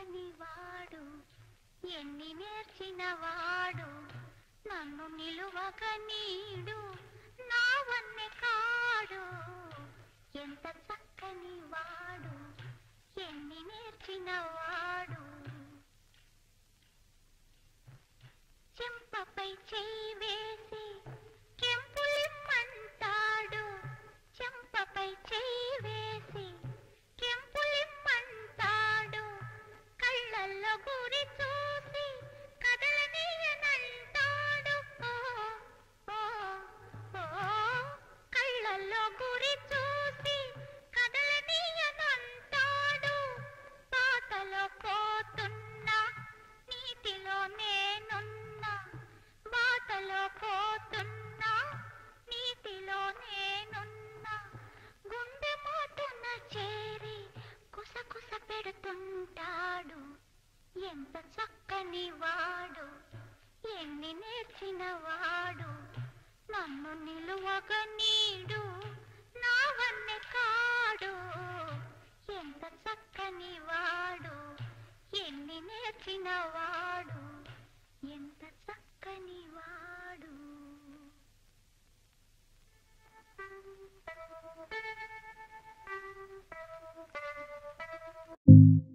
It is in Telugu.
చక్కని వాడు ఎన్ని నేర్చిన వాడు నన్ను నిలువక నీడు నా వన్నె కాడు ఎంత చక్కని వాడు ఎన్ని నేర్చిన వాడు చెంపపై చేయి వేసి కెంపులిమ్మంటాడు చెంపపై చేయి వేసి కెంపులిమ్మంటాడు కళ్ళల్లో గురి చూసి కదలనీయనంటాడు ఓ, ఓ, ఓ, కళ్ళల్లో గురి చూసి కదలనీయనంటాడు పాతలో పోతున్నా నీటిలో నేనున్నా బాటలో పోతున్నా నీటిలో నేనున్నా గుండె మాటున చేరి కుసకుస పెడుతుంటాడు ఎంత చక్కని వాడు ఎన్ని నేర్చిన వాడు నన్ను నిలువక నీడు నా వన్నె కాడు ఎంత చక్కని వాడు ఎన్ని నేర్చిన వాడు ఎంత చక్కని వాడు thank you